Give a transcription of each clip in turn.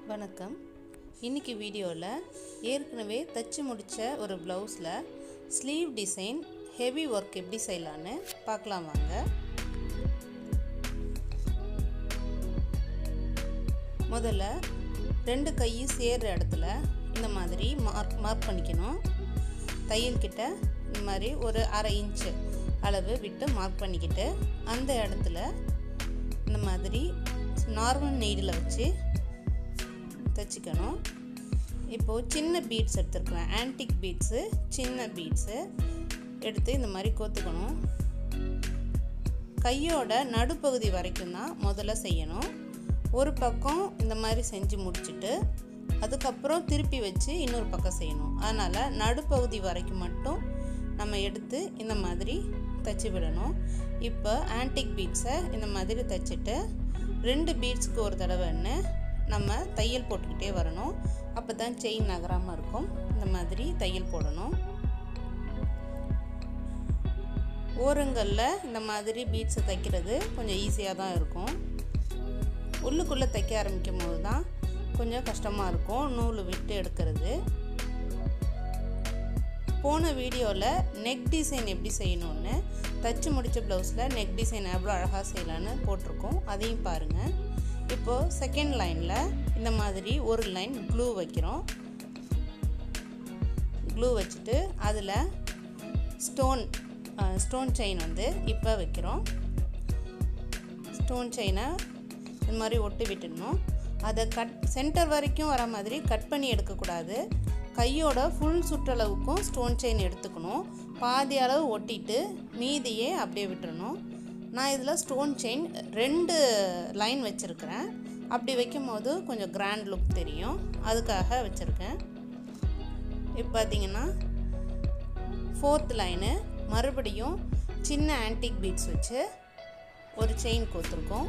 வணக்கம் இன்னைக்கு வீடியோவில் ஏற்கனவே தச்சு முடித்த ஒரு ப்ளவுஸில் ஸ்லீவ் டிசைன் ஹெவி ஒர்க் எப்படி செய்யலான்னு பார்க்கலாம் வாங்க முதல்ல ரெண்டு கையும் சேர்ற இடத்துல இந்த மாதிரி மார்க் மார்க் பண்ணிக்கணும் தையல் கிட்ட இந்த மாதிரி ஒரு அரை இன்ச்சு அளவு விட்டு மார்க் பண்ணிக்கிட்டு அந்த இடத்துல இந்த மாதிரி நார்மல் நெய்டில் வச்சு தைச்சிக்கணும் இப்போது சின்ன பீட்ஸ் எடுத்துருக்குறேன் ஆன்டிக் பீட்ஸு சின்ன பீட்ஸு எடுத்து இந்த மாதிரி கோத்துக்கணும் கையோட நடுப்பகுதி வரைக்கும் தான் முதல்ல செய்யணும் ஒரு பக்கம் இந்த மாதிரி செஞ்சு முடிச்சுட்டு அதுக்கப்புறம் திருப்பி வச்சு இன்னொரு பக்கம் செய்யணும் அதனால் நடுப்பகுதி வரைக்கும் மட்டும் நம்ம எடுத்து இந்த மாதிரி தைச்சி விடணும் இப்போ ஆன்டிக் பீட்ஸை இந்த மாதிரி தைச்சிட்டு ரெண்டு பீட்ஸ்க்கு ஒரு தடவைன்னு நம்ம தையல் போட்டுக்கிட்டே வரணும் அப்போ தான் செயின் நகராமல் இருக்கும் இந்த மாதிரி தையல் போடணும் ஓரங்களில் இந்த மாதிரி பீட்ஸை தைக்கிறது கொஞ்சம் ஈஸியாக தான் இருக்கும் உள்ளுக்குள்ளே தைக்க ஆரம்பிக்கும் போது தான் கொஞ்சம் கஷ்டமாக இருக்கும் நூல் விட்டு எடுக்கிறது போன வீடியோவில் நெக் டிசைன் எப்படி செய்யணும்னு தச்சு முடித்த ப்ளவுஸில் நெக் டிசைன் எவ்வளோ அழகாக செய்யலான்னு போட்டிருக்கோம் அதையும் பாருங்கள் இப்போது செகண்ட் லைனில் இந்த மாதிரி ஒரு லைன் க்ளூ வைக்கிறோம் க்ளூ வச்சுட்டு அதில் ஸ்டோன் ஸ்டோன் செயின் வந்து இப்போ வைக்கிறோம் ஸ்டோன் செயினை இந்த மாதிரி ஒட்டி விட்டுடணும் அதை கட் சென்டர் வரைக்கும் வர மாதிரி கட் பண்ணி எடுக்கக்கூடாது கையோட ஃபுல் சுற்றளவுக்கும் ஸ்டோன் செயின் எடுத்துக்கணும் பாதி அளவு ஒட்டிட்டு மீதியே அப்படியே விட்டுறணும் நான் இதில் ஸ்டோன் செயின் ரெண்டு லைன் வச்சுருக்கிறேன் அப்படி வைக்கும் போது கொஞ்சம் கிராண்ட் லுக் தெரியும் அதுக்காக வச்சுருக்கேன் இப்போ பார்த்தீங்கன்னா ஃபோர்த் லைனு மறுபடியும் சின்ன ஆன்டிக் பீட்ஸ் வச்சு ஒரு செயின் கோத்துருக்கோம்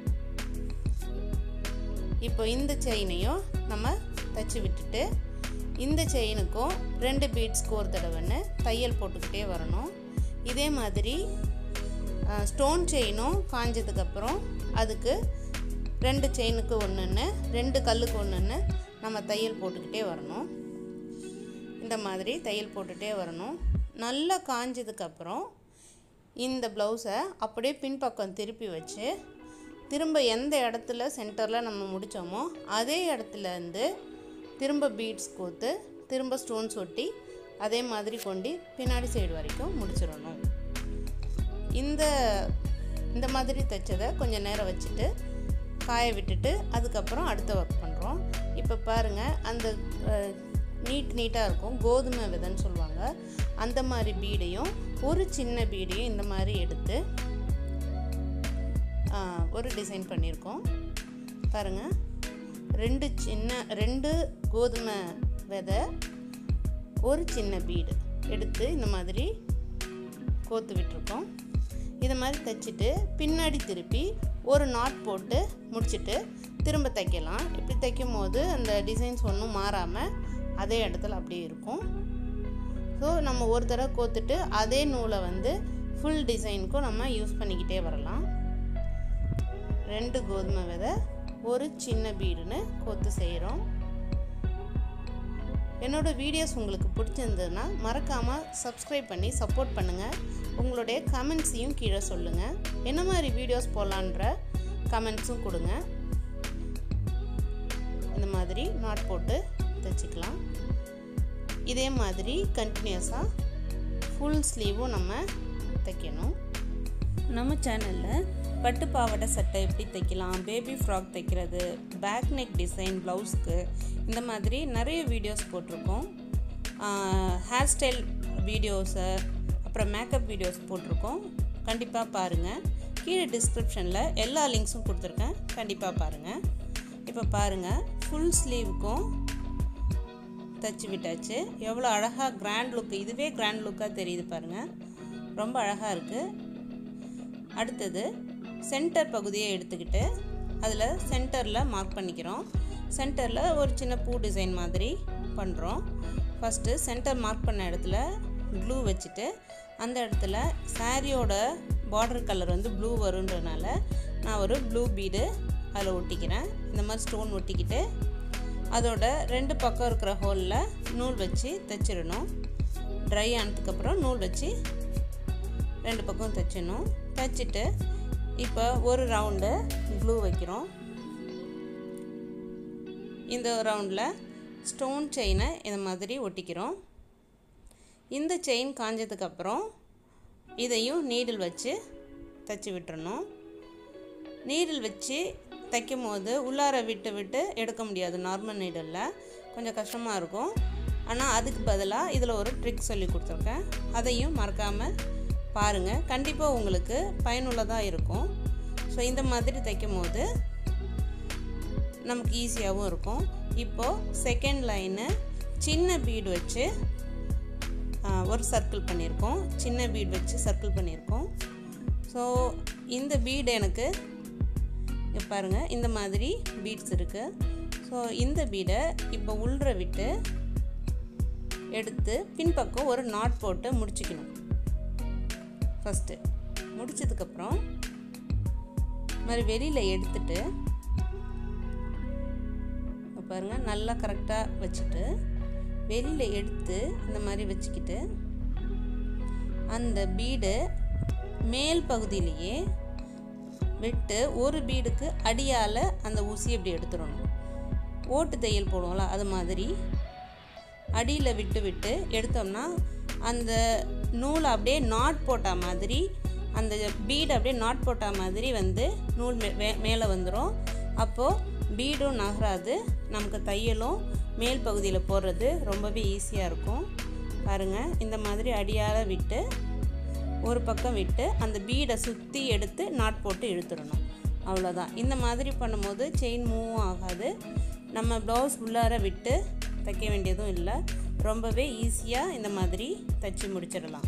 இப்போ இந்த செயினையும் நம்ம தைச்சி விட்டுட்டு இந்த செயினுக்கும் ரெண்டு பீட்ஸ்க்கு ஒரு தடவைன்னு தையல் போட்டுக்கிட்டே வரணும் இதே மாதிரி ஸ்டோன் செயினும் காஞ்சதுக்கப்புறம் அதுக்கு ரெண்டு செயினுக்கு ஒன்றுன்னு ரெண்டு கல்லுக்கு ஒன்றுன்னு நம்ம தையல் போட்டுக்கிட்டே வரணும் இந்த மாதிரி தையல் போட்டுகிட்டே வரணும் நல்லா காஞ்சதுக்கப்புறம் இந்த ப்ளவுஸை அப்படியே பின்பக்கம் திருப்பி வச்சு திரும்ப எந்த இடத்துல சென்டரில் நம்ம முடித்தோமோ அதே இடத்துலேருந்து திரும்ப பீட்ஸ் கோத்து திரும்ப ஸ்டோன்ஸ் ஒட்டி அதே மாதிரி கொண்டு பின்னாடி சைடு வரைக்கும் முடிச்சிடணும் இந்த இந்த மாதிரி தைச்சதை கொஞ்சம் நேரம் வச்சுட்டு காய விட்டுட்டு அதுக்கப்புறம் அடுத்த ஒர்க் பண்ணுறோம் இப்போ பாருங்கள் அந்த நீட் நீட்டாக இருக்கும் கோதுமை விதைன்னு சொல்லுவாங்க அந்த மாதிரி பீடையும் ஒரு சின்ன பீடையும் இந்த மாதிரி எடுத்து ஒரு டிசைன் பண்ணியிருக்கோம் பாருங்கள் ரெண்டு சின்ன ரெண்டு கோதுமை விதை ஒரு சின்ன பீடு எடுத்து இந்த மாதிரி கோத்து விட்டுருக்கோம் இதை மாதிரி தைச்சிட்டு பின்னாடி திருப்பி ஒரு நாட் போட்டு முடிச்சுட்டு திரும்ப தைக்கலாம் இப்படி தைக்கும் போது அந்த டிசைன்ஸ் ஒன்றும் மாறாமல் அதே இடத்துல அப்படியே இருக்கும் ஸோ நம்ம ஒரு தடவை கோத்துட்டு அதே நூலை வந்து ஃபுல் டிசைனுக்கும் நம்ம யூஸ் பண்ணிக்கிட்டே வரலாம் ரெண்டு கோதுமை விதை ஒரு சின்ன பீடுன்னு கோத்து செய்கிறோம் என்னோடய வீடியோஸ் உங்களுக்கு பிடிச்சிருந்ததுன்னா மறக்காமல் சப்ஸ்கிரைப் பண்ணி சப்போர்ட் பண்ணுங்கள் உங்களுடைய கமெண்ட்ஸையும் கீழே சொல்லுங்கள் என்ன மாதிரி வீடியோஸ் போடலான்ற கமெண்ட்ஸும் கொடுங்க இந்த மாதிரி நாட் போட்டு தைச்சிக்கலாம் இதே மாதிரி கண்டினியூஸாக ஃபுல் ஸ்லீவும் நம்ம தைக்கணும் நம்ம சேனலில் பட்டு பாவாடை சட்டை எப்படி தைக்கலாம் பேபி ஃப்ராக் தைக்கிறது பேக் நெக் டிசைன் ப்ளவுஸ்க்கு இந்த மாதிரி நிறைய வீடியோஸ் போட்டிருக்கோம் ஹேர் ஸ்டைல் வீடியோஸை அப்புறம் மேக்கப் வீடியோஸ் போட்டிருக்கோம் கண்டிப்பாக பாருங்கள் கீழே டிஸ்கிரிப்ஷனில் எல்லா லிங்க்ஸும் கொடுத்துருக்கேன் கண்டிப்பாக பாருங்கள் இப்போ பாருங்கள் ஃபுல் ஸ்லீவுக்கும் தைச்சி விட்டாச்சு எவ்வளோ அழகாக கிராண்ட் லுக் இதுவே கிராண்ட் லுக்காக தெரியுது பாருங்கள் ரொம்ப அழகாக இருக்குது அடுத்தது சென்டர் பகுதியை எடுத்துக்கிட்டு அதில் சென்டரில் மார்க் பண்ணிக்கிறோம் சென்டரில் ஒரு சின்ன பூ டிசைன் மாதிரி பண்ணுறோம் ஃபஸ்ட்டு சென்டர் மார்க் பண்ண இடத்துல க்ளூ வச்சுட்டு அந்த இடத்துல சாரியோட பார்டர் கலர் வந்து ப்ளூ வருன்றனால நான் ஒரு ப்ளூ பீடு அதில் ஒட்டிக்கிறேன் இந்த மாதிரி ஸ்டோன் ஒட்டிக்கிட்டு அதோட ரெண்டு பக்கம் இருக்கிற ஹோலில் நூல் வச்சு தைச்சிடணும் ட்ரை ஆனதுக்கப்புறம் நூல் வச்சு ரெண்டு பக்கம் தைச்சிடணும் தைச்சிட்டு இப்போ ஒரு ரவுண்டு க்ளூ வைக்கிறோம் இந்த ரவுண்டில் ஸ்டோன் செயினை இந்த மாதிரி ஒட்டிக்கிறோம் இந்த செயின் காஞ்சதுக்கப்புறம் இதையும் நீடில் வச்சு தைச்சி விட்டுறணும் நீடில் வச்சு தைக்கும் போது உள்ளார விட்டு விட்டு எடுக்க முடியாது நார்மல் நீடலில் கொஞ்சம் கஷ்டமாக இருக்கும் ஆனால் அதுக்கு பதிலாக இதில் ஒரு ட்ரிக் சொல்லி கொடுத்துருக்கேன் அதையும் மறக்காமல் பாருங்கள் கண்டிப்பாக உங்களுக்கு பயனுள்ளதாக இருக்கும் ஸோ இந்த மாதிரி தைக்கும் போது நமக்கு ஈஸியாகவும் இருக்கும் இப்போது செகண்ட் லைனு சின்ன பீடு வச்சு ஒரு சர்க்கிள் பண்ணியிருக்கோம் சின்ன பீட் வச்சு சர்க்கிள் பண்ணியிருக்கோம் ஸோ இந்த பீடு எனக்கு இங்கே பாருங்கள் இந்த மாதிரி பீட்ஸ் இருக்குது ஸோ இந்த பீடை இப்போ உள்ற விட்டு எடுத்து பின்பக்கம் ஒரு நாட் போட்டு முடிச்சுக்கணும் ஃபஸ்ட்டு முடிச்சதுக்கப்புறம் மாதிரி வெளியில் எடுத்துட்டு பாருங்கள் நல்லா கரெக்டாக வச்சுட்டு வெளியில் எடுத்து இந்த மாதிரி வச்சுக்கிட்டு அந்த பீடு மேல் பகுதியிலேயே விட்டு ஒரு பீடுக்கு அடியால் அந்த ஊசி இப்படி எடுத்துடணும் ஓட்டு தையல் போடுவோம்ல அது மாதிரி அடியில் விட்டு விட்டு எடுத்தோம்னா அந்த நூல் அப்படியே நாட் போட்ட மாதிரி அந்த பீடு அப்படியே நாட் போட்ட மாதிரி வந்து நூல் மே மேலே வந்துடும் அப்போது பீடும் நகராது நமக்கு தையலும் மேல் பகுதியில் போடுறது ரொம்பவே ஈஸியாக இருக்கும் பாருங்கள் இந்த மாதிரி அடியால் விட்டு ஒரு பக்கம் விட்டு அந்த பீடை சுற்றி எடுத்து நாட் போட்டு இழுத்துடணும் அவ்வளோதான் இந்த மாதிரி பண்ணும்போது செயின் மூவும் ஆகாது நம்ம ப்ளவுஸ் உள்ளார விட்டு தைக்க வேண்டியதும் இல்லை ரொம்பவே ஈஸியாக இந்த மாதிரி தைச்சி முடிச்சிடலாம்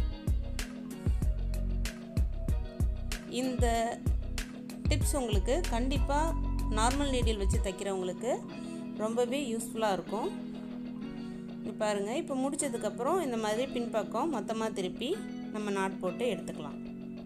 இந்த டிப்ஸ் உங்களுக்கு கண்டிப்பாக நார்மல் நீடில் வச்சு தைக்கிறவங்களுக்கு ரொம்பவே யூஸ்ஃபுல்லாக இருக்கும் பாருங்கள் இப்போ முடித்ததுக்கப்புறம் இந்த மாதிரி பின்பக்கம் மொத்தமாக திருப்பி நம்ம நாட் போட்டு எடுத்துக்கலாம்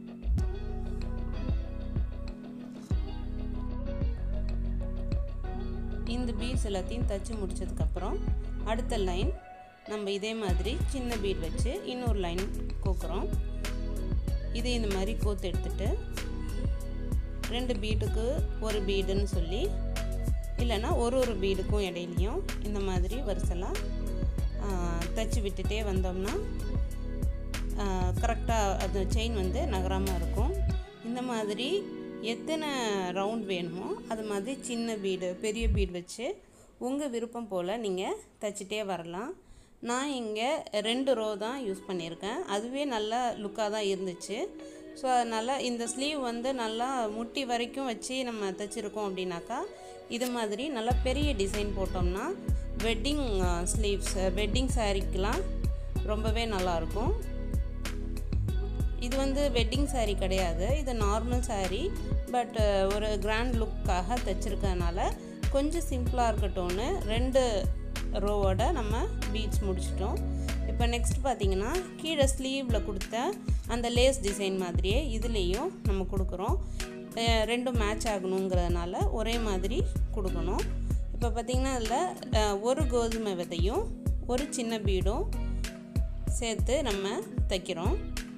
இந்த பீட்ஸ் எல்லாத்தையும் தைச்சி முடித்ததுக்கப்புறம் அடுத்த லைன் நம்ம இதே மாதிரி சின்ன பீட் வச்சு இன்னொரு லைன் கோக்குறோம் இதே இந்த மாதிரி கோத்து எடுத்துட்டு ரெண்டு பீட்டுக்கு ஒரு பீடுன்னு சொல்லி இல்லைன்னா ஒரு ஒரு பீடுக்கும் இடையிலையும் இந்த மாதிரி வரிசலாக தைச்சி விட்டுட்டே வந்தோம்னா கரெக்டாக அது செயின் வந்து நகராமல் இருக்கும் இந்த மாதிரி எத்தனை ரவுண்ட் வேணுமோ அது மாதிரி சின்ன பீடு பெரிய பீடு வச்சு உங்கள் விருப்பம் போல் நீங்கள் தைச்சிட்டே வரலாம் நான் இங்கே ரெண்டு ரோ தான் யூஸ் பண்ணியிருக்கேன் அதுவே நல்லா லுக்காக தான் இருந்துச்சு ஸோ அதனால் இந்த ஸ்லீவ் வந்து நல்லா முட்டி வரைக்கும் வச்சு நம்ம தைச்சிருக்கோம் அப்படின்னாக்கா இது மாதிரி நல்லா பெரிய டிசைன் போட்டோம்னா வெட்டிங் ஸ்லீவ்ஸ் வெட்டிங் சாரீக்கெலாம் ரொம்பவே நல்லாயிருக்கும் இது வந்து வெட்டிங் சாரீ கிடையாது இது நார்மல் சாரீ பட் ஒரு கிராண்ட் லுக்காக தைச்சிருக்கனால கொஞ்சம் சிம்பிளாக இருக்கட்டும்னு ரெண்டு ரோவோட நம்ம பீட்ஸ் முடிச்சிட்டோம் இப்போ நெக்ஸ்ட் பார்த்திங்கன்னா கீழே ஸ்லீவில் கொடுத்த அந்த லேஸ் டிசைன் மாதிரியே இதுலேயும் நம்ம கொடுக்குறோம் ரெண்டும் மேட்ச் ஆகணுங்கிறதுனால ஒரே மாதிரி கொடுக்கணும் இப்போ பார்த்திங்கன்னா அதில் ஒரு கோதுமை விதையும் ஒரு சின்ன பீடும் சேர்த்து நம்ம தைக்கிறோம்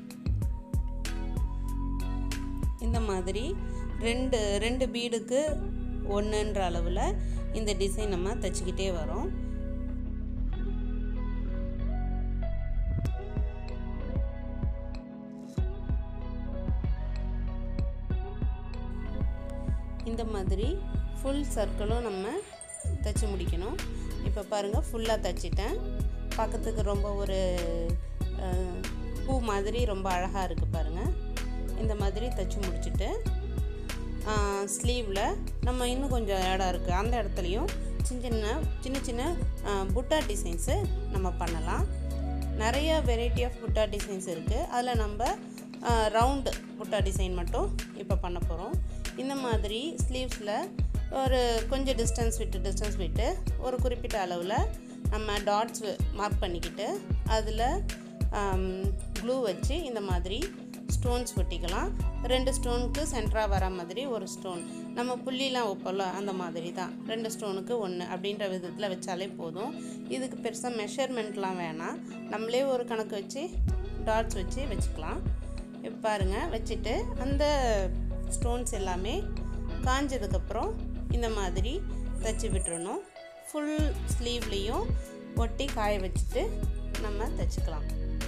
இந்த மாதிரி ரெண்டு ரெண்டு பீடுக்கு ஒன்றுன்ற அளவில் இந்த டிசைன் நம்ம தைச்சிக்கிட்டே வரோம் இந்த மாதிரி ஃபுல் சர்க்கிளும் நம்ம தைச்சி முடிக்கணும் இப்போ பாருங்கள் ஃபுல்லாக தைச்சிட்டேன் பார்க்கறதுக்கு ரொம்ப ஒரு பூ மாதிரி ரொம்ப அழகாக இருக்குது பாருங்கள் இந்த மாதிரி தைச்சி முடிச்சுட்டு ஸ்லீவில் நம்ம இன்னும் கொஞ்சம் இடம் இருக்குது அந்த இடத்துலையும் சின்ன சின்ன சின்ன சின்ன புட்டா டிசைன்ஸு நம்ம பண்ணலாம் நிறைய வெரைட்டி ஆஃப் புட்டா டிசைன்ஸ் இருக்குது அதில் நம்ம ரவுண்டு புட்டா டிசைன் மட்டும் இப்போ பண்ண போகிறோம் இந்த மாதிரி ஸ்லீவ்ஸில் ஒரு கொஞ்சம் டிஸ்டன்ஸ் விட்டு டிஸ்டன்ஸ் விட்டு ஒரு குறிப்பிட்ட அளவில் நம்ம டாட்ஸ் மார்க் பண்ணிக்கிட்டு அதில் க்ளூ வச்சு இந்த மாதிரி ஸ்டோன்ஸ் ஒட்டிக்கலாம் ரெண்டு ஸ்டோனுக்கு சென்டராக வர மாதிரி ஒரு ஸ்டோன் நம்ம புள்ளிலாம் வைப்போம்ல அந்த மாதிரி தான் ரெண்டு ஸ்டோனுக்கு ஒன்று அப்படின்ற விதத்தில் வச்சாலே போதும் இதுக்கு பெருசாக மெஷர்மெண்ட்லாம் வேணாம் நம்மளே ஒரு கணக்கு வச்சு டாட்ஸ் வச்சு வச்சுக்கலாம் இப்போ பாருங்கள் வச்சுட்டு அந்த ஸ்டோன்ஸ் எல்லாமே காஞ்சதுக்கப்புறம் இந்த மாதிரி தைச்சி விட்டுறணும் ஃபுல் ஸ்லீவ்லேயும் ஒட்டி காய வச்சுட்டு நம்ம தைச்சிக்கலாம்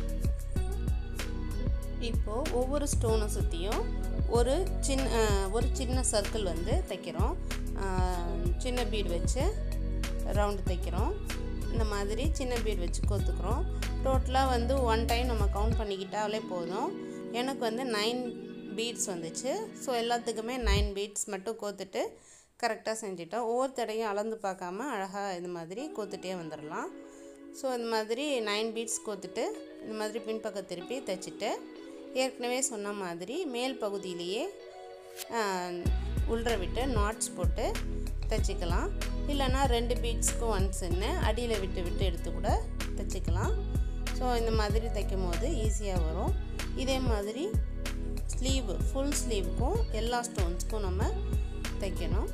இப்போது ஒவ்வொரு ஸ்டோனை சுற்றியும் ஒரு சின்ன ஒரு சின்ன சர்க்கிள் வந்து தைக்கிறோம் சின்ன பீடு வச்சு ரவுண்டு தைக்கிறோம் இந்த மாதிரி சின்ன பீடு வச்சு கோத்துக்கிறோம் டோட்டலாக வந்து ஒன் டைம் நம்ம கவுண்ட் பண்ணிக்கிட்டாலே போதும் எனக்கு வந்து நைன் பீட்ஸ் வந்துச்சு ஸோ எல்லாத்துக்குமே நைன் பீட்ஸ் மட்டும் கோத்துட்டு கரெக்டாக செஞ்சிட்டோம் ஒவ்வொரு தடையும் அளந்து பார்க்காம அழகாக இந்த மாதிரி கோத்துட்டே வந்துடலாம் ஸோ இந்த மாதிரி நைன் பீட்ஸ் கோத்துட்டு இந்த மாதிரி பின்பக்கம் திருப்பி தைச்சிட்டு ஏற்கனவே சொன்ன மாதிரி மேல் பகுதியிலேயே உள்ற விட்டு நாட்ஸ் போட்டு தைச்சிக்கலாம் இல்லைனா ரெண்டு பீட்ஸ்க்கும் ஒன்ஸ்ன்னு அடியில் விட்டு விட்டு எடுத்து கூட தைச்சிக்கலாம் ஸோ இந்த மாதிரி தைக்கும் போது ஈஸியாக வரும் இதே மாதிரி ஸ்லீவ் ஃபுல் ஸ்லீவுக்கும் எல்லா ஸ்டோன்ஸ்க்கும் நம்ம தைக்கணும்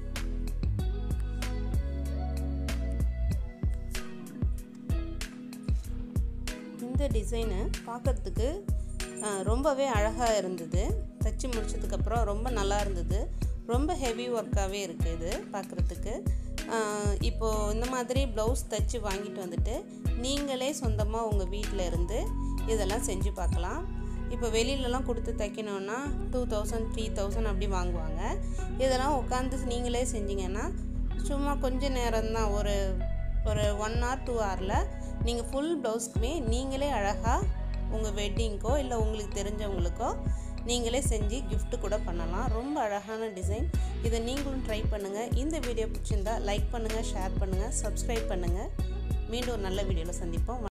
இந்த டிசைனு பார்க்குறதுக்கு ரொம்பவே அழகாக இருந்தது தைச்சி முடிச்சதுக்கப்புறம் ரொம்ப நல்லா இருந்தது ரொம்ப ஹெவி ஒர்க்காகவே இருக்குது இது பார்க்குறதுக்கு இப்போது இந்த மாதிரி ப்ளவுஸ் தைச்சி வாங்கிட்டு வந்துட்டு நீங்களே சொந்தமாக உங்கள் வீட்டில் இருந்து இதெல்லாம் செஞ்சு பார்க்கலாம் இப்போ வெளியிலலாம் கொடுத்து தைக்கணுன்னா டூ தௌசண்ட் த்ரீ தௌசண்ட் அப்படி வாங்குவாங்க இதெல்லாம் உட்காந்து நீங்களே செஞ்சீங்கன்னா சும்மா கொஞ்ச நேரம் தான் ஒரு ஒரு ஒன் ஹவர் டூ ஹவரில் நீங்கள் ஃபுல் ப்ளவுஸ்க்குமே நீங்களே அழகாக உங்கள் வெட்டிங்க்கோ இல்லை உங்களுக்கு தெரிஞ்சவங்களுக்கோ நீங்களே செஞ்சு gift கூட பண்ணலாம் ரொம்ப அழகான டிசைன் இதை நீங்களும் ட்ரை பண்ணுங்கள் இந்த வீடியோ பிடிச்சிருந்தா லைக் பண்ணுங்கள் ஷேர் பண்ணுங்கள் சப்ஸ்கிரைப் பண்ணுங்கள் மீண்டும் ஒரு நல்ல வீடியோவில் சந்திப்போம்